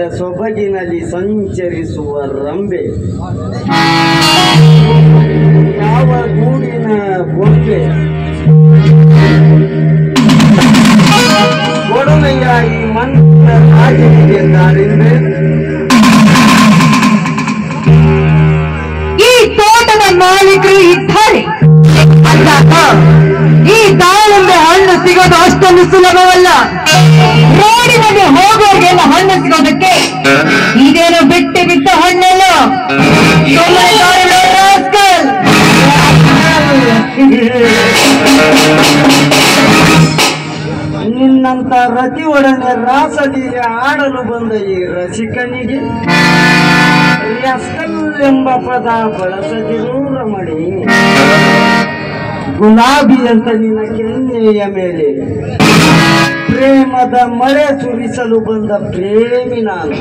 ಸೊಬಗಿನಲ್ಲಿ ಸಂಚರಿಸುವ ರಂಬೆ ಯಾವ ಗೂಡಿನ ಗೊಂಬೆ ಕೊಡುಗೆಯ ಈ ಮಂತ್ರ ರಾಜನಿಗೆ ತಾಳಿಂದೆ ಈ ತೋಟದ ಮಾಲೀಕರು ಇದ್ದಾರೆ ಅಂದಾಗ ಈ ದಾಳಿಂಬೆ ಹಣ್ಣು ಸಿಗೋದು ಅಷ್ಟೊಂದು ಸುಲಭವಲ್ಲ ರೋಡಿನಲ್ಲಿ ಹೋಗೋರಿಗೆಲ್ಲ ಹಣ್ಣು ಸಿಗೋದಕ್ಕೆ ಇದೇನು ಬಿಟ್ಟು ಬಿಟ್ಟ ಹಣ್ಣಲ್ಲ ಸುಮ್ಮನೆ ಕಾಣಲು rascal. ನಿನ್ನಂತ ರತಿಯೊಡನೆ ರಾಸಲೀಲೆ ಆಡಲು ಬಂದ ಈ ರಸಿಕನಿಗೆ ರಸ್ಕಲ್ ಎಂಬ ಪದ ಬಳಸದಿರು ರಮಣಿ ಗುಲಾಬಿ ಅಂತ ನಿನ್ನ ಕೆನ್ನೆಯ ಮೇಲೆ ಪ್ರೇಮದ ಮಳೆ ಸುರಿಸಲು ಬಂದ ಪ್ರೇಮಿ ನಾನು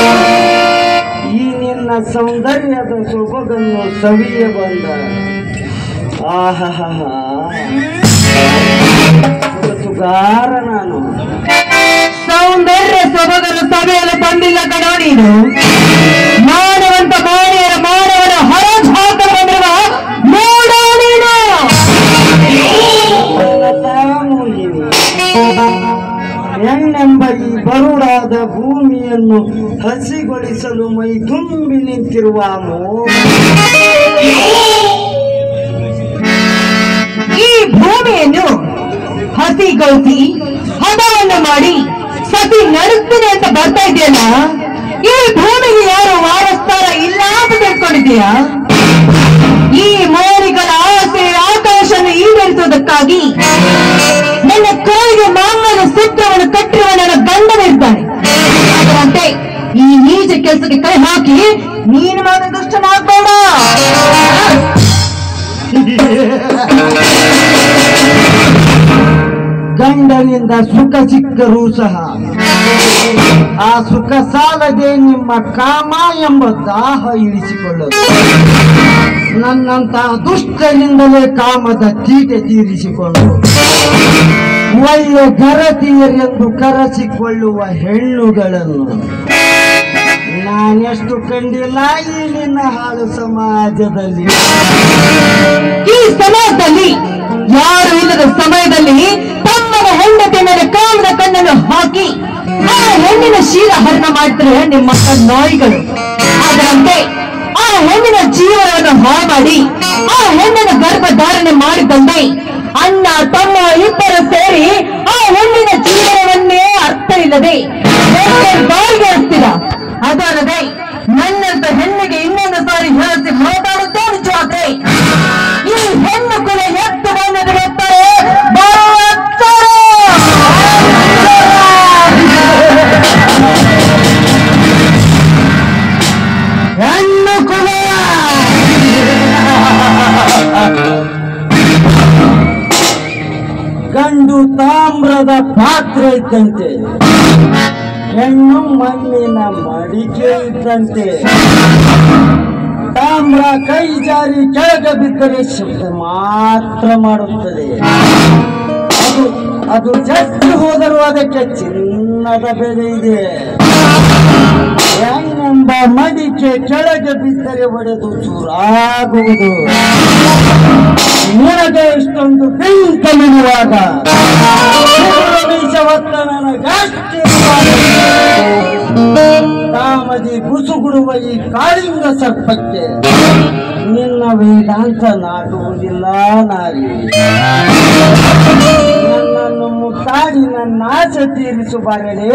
ಈ ನಿನ್ನ ಸೌಂದರ್ಯದ ಸೊಬಗನ್ನು ಸವಿಯ ಬಂದ ಆಹಾ ಸುಗಾರ ನಾನು ಸೌಂದರ್ಯ ಸೊಬಗನ್ನು ಸಭೆಯಲ್ಲಿ ಬಂದಿಲ್ಲ ಕಣೋ ನೀನು ಮಾನವಂತ ಮಾನವರ ಮಾನವನ ಹರಾಜ್ ಹಾಕಲು ಬಂದಿರುವ ನೋಡ ನೀನು ಮೋಹಿನಿ ಹೆಣ್ಣೆಂಬ ಈ ಬರುಡಾದ ಭೂಮಿಯನ್ನು ಹಸಿಗೊಳಿಸಲು ಮೈ ತುಂಬಿ ನಿಂತಿರುವ ಮೋಹ ಈ ಭೂಮಿಯನ್ನು ಹಸಿಗೊಳಿಸಿ ಹದವನ್ನು ಮಾಡಿ ಸತಿ ನಡುತ್ತದೆ ಅಂತ ಬರ್ತಾ ಇದೆಯಲ್ಲ ಈ ಭೂಮಿಗೆ ಯಾರು ವಾರಸ್ತಾರ ಇಲ್ಲ ಅಂತ ತಿಳ್ಕೊಂಡಿದೀಯಾ ಈ ಮೋರಿಗಳ ಆಸೆ ಆಕಾಶವನ್ನು ಈಡೇರಿಸುವುದಕ್ಕಾಗಿ ನನ್ನ ಕೋಳಿಗೆ ಮಾಂಗಲ್ಯ ಸೂತ್ರವನ್ನು ಕಟ್ಟಿರುವ ನನ್ನ ಗಂಡನಿರ್ತಾನೆ ಅದರಂತೆ ಈ ನೀಚ ಕೆಲಸಕ್ಕೆ ಕೈ ಹಾಕಿ ನೀನು ಮಾತ್ರ ದುಷ್ಟನಾಗಬೇಡ ಗಂಡನಿಂದ ಸುಖ ಸಿಕ್ಕರೂ ಸಹ ಆ ಸುಖ ಸಾಲದೆ ನಿಮ್ಮ ಕಾಮ ಎಂಬ ದಾಹ ಇಳಿಸಿಕೊಳ್ಳದು ನನ್ನಂತಹ ದುಷ್ಟನಿಂದಲೇ ಕಾಮದ ತೀಟೆ ತೀರಿಸಿಕೊಂಡು ಒಳ್ಳೆ ಗರತಿಯರೆಂದು ಕರೆಸಿಕೊಳ್ಳುವ ಹೆಣ್ಣುಗಳನ್ನು ನಾನೆಷ್ಟು ಕಂಡಿಲ್ಲ ಈ ನಿನ್ನ ಹಾಳು ಸಮಾಜದಲ್ಲಿ ಈ ಸಮಾಜದಲ್ಲಿ ಯಾರು ಇಲ್ಲದ ಸಮಯದಲ್ಲಿ ತಮ್ಮನ ಹೆಂಡತಿ ಮೇಲೆ ಕಾಮದ ಕಣ್ಣನ್ನು ಹಾಕಿ ಆ ಹೆಣ್ಣಿನ ಶೀಲ ಹರಣ ಮಾಡ್ತಾರೆ ನಿಮ್ಮ ನಾಯಿಗಳು ಅದರಂತೆ ಆ ಹೆಣ್ಣಿನ ಜೀವನವನ್ನು ಹಾಳು ಮಾಡಿ ಆ ಹೆಣ್ಣಿನ ಗರ್ಭಧಾರಣೆ ಮಾಡಿದಂತೆ ಅಣ್ಣ ತಮ್ಮ ಇಬ್ಬರು ಸೇರಿ ಆ ಹೆಣ್ಣಿನ ಜೀವನವನ್ನೇ ಅರ್ಥ ಇಲ್ಲದೆ ಬಾಯಿಗೆ ಹಚ್ತೀರ ಅದಲ್ಲದೆ ನನ್ನಂತ ಹೆಣ್ಣಿಗೆ ಇನ್ನೊಂದು ಸಾರಿ ಹೇಳಿಸಿ ಮಾತಾಡುತ್ತೇ ನಿಜವಾದ್ರೆ ಈ ಹೆಣ್ಣು ಕುಲ ಎತ್ತು ಬಂದದ್ದು ಗೊತ್ತಾರೆ ಹೆಣ್ಣು ಕುಲ ಗಂಡು ತಾಮ್ರದ ಪಾತ್ರೆ ಇದ್ದಂತೆ ಹೆಣ್ಣು ಮಣ್ಣಿನ ಮಡಿಕೆ ಇದ್ದಂತೆ ತಾಮ್ರ ಕೈ ಜಾರಿ ಕೆಳಗೆ ಬಿದ್ದರೆ ಶಬ್ದ ಮಾತ್ರ ಮಾಡುತ್ತದೆ ಅದು ಅದು ಜಟ್ಟು ಹೋದರೂ ಅದಕ್ಕೆ ಚಿನ್ನದ ಬೆಲೆ ಇದೆ ಹೆಣ್ಣೆಂಬ ಮಡಿಕೆ ಕೆಳಗೆ ಬಿದ್ದರೆ ಒಡೆದು ಚೂರಾಗುವುದು ನಿನಗೆ ಇಷ್ಟೊಂದು ಬೆಂಕಲಿರುವಾಗ ಬೀಜ ಹೊತ್ತ ನನಗಷ್ಟೇ ಕಾಮದಿ ಬುಸುಗುಡುವ ಈ ಕಾಳಿಂಗ ಸರ್ಪಕ್ಕೆ ನಿನ್ನ ವೇದಾಂತ ನಾಟುವುದಿಲ್ಲ ನಾರಿ ನನ್ನನ್ನು ಮುತ್ತಾಡಿ ನನ್ನ ಆಸೆ ತೀರಿಸುಬಾರಲೇ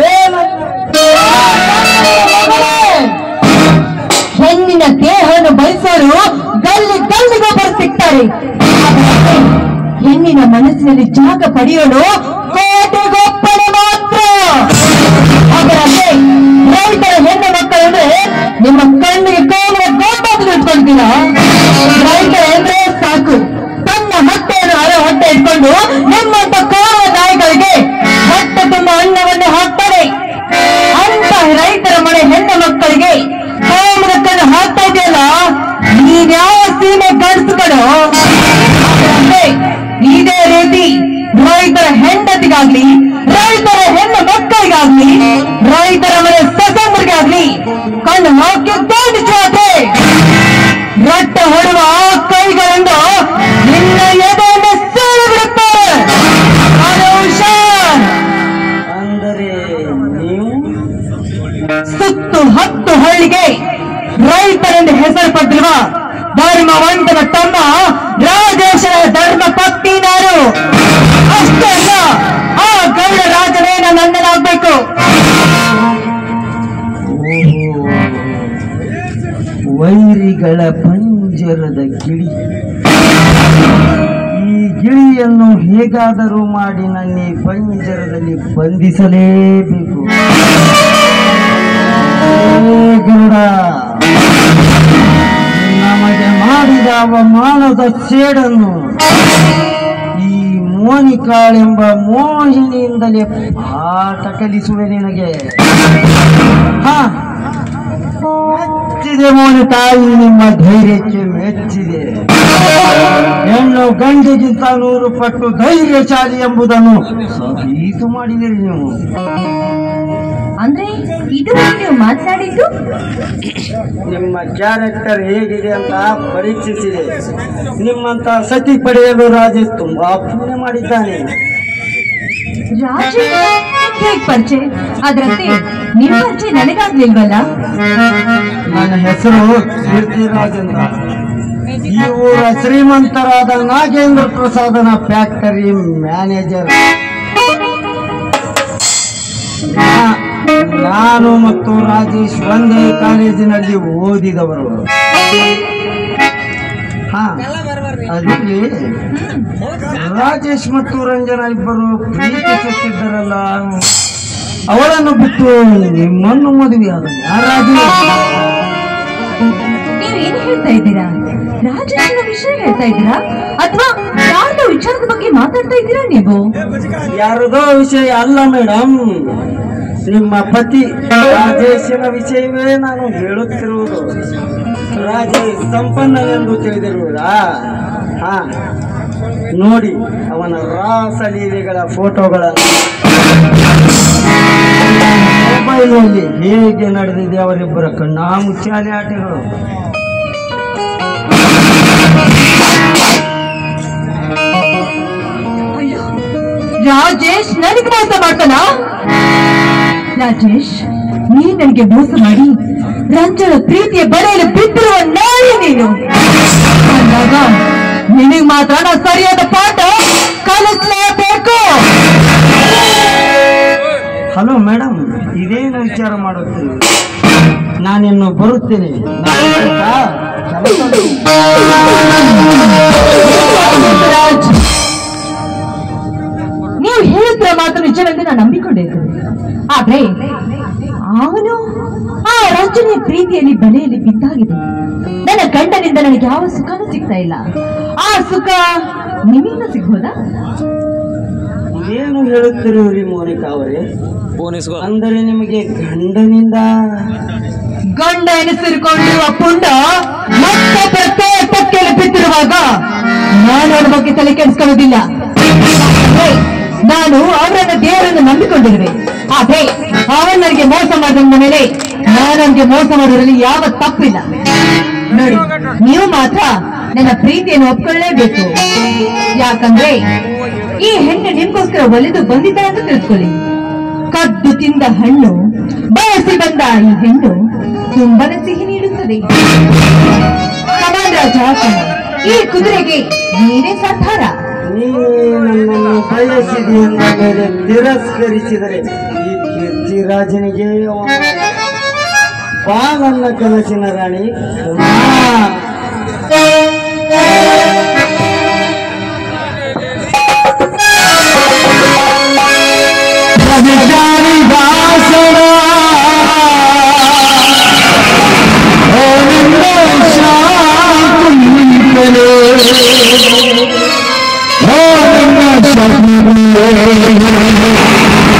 ಹೆಣ್ಣಿನ ದೇಹವನ್ನು ಬಯಸೋರು ಗಲ್ಲಿ ಗಲ್ಲಿಗೊಬ್ಬರು ಸಿಗ್ತಾರೆ ಆದರೆ ಹೆಣ್ಣಿನ ಮನಸ್ಸಿನಲ್ಲಿ ಜಾಗ ಪಡೆಯೋಳು ಕೋಟೆಗೊಬ್ಬರು ಮಾತ್ರ ಅದರಂತೆ ರೈತರ ಹೆಣ್ಣು ಮಕ್ಕಳಂದ್ರೆ ನಿಮ್ಮ ಕಣ್ಣಿಗೆ ಕಾಣುವ ಗೋಪಾದ್ರು ಇಟ್ಕೊಳ್ತೀರಾ ರೈತರ ಅಂದ್ರೆ ಸಾಕು ತನ್ನ ಹೊಟ್ಟೆಯನ್ನು ಅರೆ ಹೊಟ್ಟೆ ಇಟ್ಕೊಂಡು ನಿಮ್ಮಂತ ಕಾರುವ ನಾಯಿಗಳಿಗೆ ಹೊಟ್ಟೆ ತುಂಬ ಅನ್ನವನ್ನು ಹಾಕ್ತಾರೆ ಅಂತ ರೈತರ ಮನೆ ಹೆಣ್ಣು ಮಕ್ಕಳಿಗೆ ಕಾಮದ ಕಣ್ಣು ಹಾಕ್ತಾ ಇದೆಯಲ್ಲ ನೀನ್ಯಾವ ಸೀಮೆ ಗಂಡಸುಗಳು ಅದರಂತೆ ಇದೇ ರೀತಿ ರೈತರ ಹೆಂಡತಿಗಾಗ್ಲಿ ರೈತರ ಹೆಣ್ಣು ಮಕ್ಕಳಿಗಾಗ್ಲಿ ರೈತರ ಮನೆ ಸೊಸಂಬರಿಗೆ ಆಗ್ಲಿ ಕಣ್ಣು ಹಾಕಿ ದಾಂಡು ಚಾತೆ ರಟ್ಟ ಹೊಡುವ ಆ ಕೈಗಳಿಂದ ನಿನ್ನ ಎದೆಯನ್ನು ಸೀಳು ಬಿಡುತ್ತಾರೆ ಅದು ಹುಷಾರ್. ಅಂದರೆ ನೀವು ಸುತ್ತು ಹತ್ತು ಹಳ್ಳಿಗೆ ರೈತರೆಂದು ಹೆಸರು ಪಡೆದಿರುವ ಧರ್ಮವಂತನ ತಮ್ಮ ರಾಜೇಶನ ಧರ್ಮ ಪತ್ನಿ ನಾನು ಅಷ್ಟೇ ಅಲ್ಲ ಆ ಗೌಡ ರಾಜನೇನ ನನ್ನನಾಗ್ಬೇಕು ವೈರಿಗಳ ಪಂಜರದ ಗಿಳಿ ಈ ಗಿಳಿಯನ್ನು ಹೇಗಾದರೂ ಮಾಡಿ ನನ್ನ ಈ ಪಂಜರದಲ್ಲಿ ಬಂಧಿಸಲೇಬೇಕು ಏ ಗರುಡ ನಮಗೆ ಮಾಡಿದ ಅವಮಾನದ ಸೇಡನ್ನು ಈ ಮೋನಿಕಾಳೆಂಬ ಮೋಹಿನಿಯಿಂದಲೇ ಪಾಠ ಕಲಿಸುವೆ ನಿನಗೆ ಹಾ ಮೆಚ್ಚಿದೆ ಮೋನಿ ತಾಯಿ ನಿಮ್ಮ ಧೈರ್ಯಕ್ಕೆ ಮೆಚ್ಚಿದೆ ಹೆಣ್ಣು ಗಂಡಿಗಿಂತ ನೂರು ಪಟ್ಟು ಧೈರ್ಯಶಾಲಿ ಎಂಬುದನ್ನು ಸಾಬೀತು ಮಾಡಿದಿರಿ ನೀವು ಅಂದ್ರೆ ಇದು ನೀವು ಮಾತನಾಡಿದ್ದು ನಿಮ್ಮ ಕ್ಯಾರೆಕ್ಟರ್ ಹೇಗಿದೆ ಅಂತ ಪರೀಕ್ಷಿಸಿದೆ ನಿಮ್ಮಂತ ಸತಿ ಪಡೆಯಲು ರಾಜೇಶ್ ತುಂಬಾ ಪುಣ್ಯ ಮಾಡಿದ್ದಾನೆ ರಾಜ ಹೇಗ್ ಪರಿಚಯ ಅದರಂತೆ ನಿಮ್ಮ ಪರಿಚಯ ನನಗಾಗ್ಲಿಲ್ವಲ್ಲ ನನ್ನ ಹೆಸರು ಕೀರ್ತಿರಾಜ್ ಅಂತ ಈ ಊರ ಶ್ರೀಮಂತರಾದ ನಾಗೇಂದ್ರ ಪ್ರಸಾದನ ಫ್ಯಾಕ್ಟರಿ ಮ್ಯಾನೇಜರ್ ನಾ- ನಾನು ಮತ್ತು ರಾಜೇಶ್ ಒಂದೇ ಕಾಲೇಜಿನಲ್ಲಿ ಓದಿದವರು ಹಾ ಅದಿರ್ಲಿ ರಾಜೇಶ್ ಮತ್ತು ರಂಜನಾ ಇಬ್ಬರು ಪ್ರೀತಿಸುತ್ತಿದ್ದರಲ್ಲ ಅವಳನ್ನು ಬಿಟ್ಟು ನಿಮ್ಮನ್ನು ಮದುವೆಯಾದ ರಾಜೇಶ್ ನೀವು ಏನ್ ಹೇಳ್ತಾ ಇದ್ದೀರಾ ರಾಜೇಶನ ವಿಷಯ ಹೇಳ್ತಾ ಇದ್ದೀರಾ ಅಥವಾ ಯಾರ್ದೋ ವಿಚಾರದ ಬಗ್ಗೆ ಮಾತಾಡ್ತಾ ಇದ್ದೀರಾ ನೀವು ಯಾರದೋ ವಿಷಯ ಅಲ್ಲ ಮೇಡಮ್ ನಿಮ್ಮ ಪತಿ ರಾಜೇಶನ ವಿಷಯವೇ ನಾನು ಹೇಳುತ್ತಿರುವುದು ರಾಜೇಶ್ ಸಂಪನ್ನನೆಂದು ತಿಳಿದಿರುವುದಾ ಹಾ ನೋಡಿ ಅವನ ರಾಸಲೀಲೆಗಳ ಫೋಟೋಗಳನ್ನು ಮೊಬೈಲ್ನಲ್ಲಿ ಹೇಗೆ ನಡೆದಿದೆ ಅವರಿಬ್ಬರ ಕಣ್ಣಾ ಮುಚ್ಚಾಲೆ ಆಟಗಳು ಅಯ್ಯೋ ರಾಜೇಶ್ ನನಗೆ ಮೋಸ ಮಾಡ್ತಾನ ರಾಜೇಶ್ ನೀನ್ ನನಗೆ ಮೋಸ ಮಾಡಿ ರಂಜನ ಪ್ರೀತಿಯ ಬಲೆಯಲ್ಲಿ ಬಿದ್ದಿರುವ ನಾಯಿ ನೀನು ಅಂದಾಗ ನಿನಗ್ ಮಾತ್ರ ನಾ ಸರಿಯಾದ ಪಾಠ ಕಲಿಸ್ಲೇಬೇಕು ಹಲೋ ಮೇಡಮ್ ಇದೇನು ವಿಚಾರ ಮಾಡುತ್ತೀರಿ ನಾನಿನ್ನು ಬರುತ್ತೇನೆ ಆಯ್ತಾ? ರಾಜ್ ನೀವು ಹೇಳುತ್ತಿರೋ ಮಾತು ನಿಜವೆಂದು ನಾನು ನಂಬಿಕೊಂಡಿದ್ದೆ ಆದ್ರೆ ಅವನು ಆ ರಂಜನೆಯ ಪ್ರೀತಿಯಲ್ಲಿ ಬಲೆಯಲ್ಲಿ ಬಿದ್ದಾಗಿದೆ ನನ್ನ ಗಂಡನಿಂದ ನನಗೆ ಯಾವ ಸುಖನೂ ಸಿಗ್ತಾ ಇಲ್ಲ ಆ ಸುಖ ನಿಮ್ಮಿಂದ ಸಿಗ್ಬೋದಾ ಏನು ಹೇಳುತ್ತಿರುವಿರಿ ಮೋನಿಕಾ ಅವರೇ ಅಂದರೆ ನಿಮಗೆ ಗಂಡನಿಂದ ಗಂಡ ಎನಿಸಿರುಕೊಂಡಿರುವ ಪುಂಡ ಮತ್ತೆ ಪ್ರತ್ಯೇಕ ಪಕ್ಕೆಯಲ್ಲಿ ಬಿದ್ದಿರುವಾಗ ನಾನು ಅವರ ಬಗ್ಗೆ ತಲೆ ಕೆಡಿಸ್ಕೊಳ್ಳೋದಿಲ್ಲ ಯಾಕಂದ್ರೆ ನಾನು ಅವರನ್ನ ದೇವರನ್ನು ನಂಬಿಕೊಂಡಿರುವೆ ಆದ್ರೆ ಅವನು ನನಗೆ ಮೋಸ ಮಾಡಿದ ಮೇಲೆ ನಾನು ಅವನಿಗೆ ಮೋಸ ಮಾಡೋದ್ರಲ್ಲಿ ಯಾವ ತಪ್ಪಿಲ್ಲ ನೋಡಿ ನೀವು ಮಾತ್ರ ನನ್ನ ಪ್ರೀತಿಯನ್ನು ಒಪ್ಕೊಳ್ಳೇಬೇಕು ಯಾಕಂದ್ರೆ ಈ ಹೆಣ್ಣು ನಿಮ್ಗೋಸ್ಕರ ಒಲಿದು ಬಂದಿದ್ದಾರೆ ಅಂತ ತಿಳ್ಕೊಳ್ಳಿ ಕದ್ದು ತಿಂದ ಹಣ್ಣು ಬಯಸಿ ಬಂದ ಈ ಹೆಣ್ಣು ತುಂಬನೇ ಸಿಹಿ ನೀಡುತ್ತದೆ ಕಮಾನ್ ರಾಜ ಕಮಾನ್. ಈ ಕುದುರೆಗೆ ನೀನೇ ಸರ್ದಾರ ನೀನೇ ನನ್ನನ್ನು ಬಯಸಿದೆ ಎಂದ ಮೇಲೆ ತಿರಸ್ಕರಿಸಿದರೆ ಈ ಕೀರ್ತಿರಾಜನಿಗೆ ಅವಮಾನ. ಬಾ ನನ್ನ ಕನಸಿನ ರಾಣಿ Oh,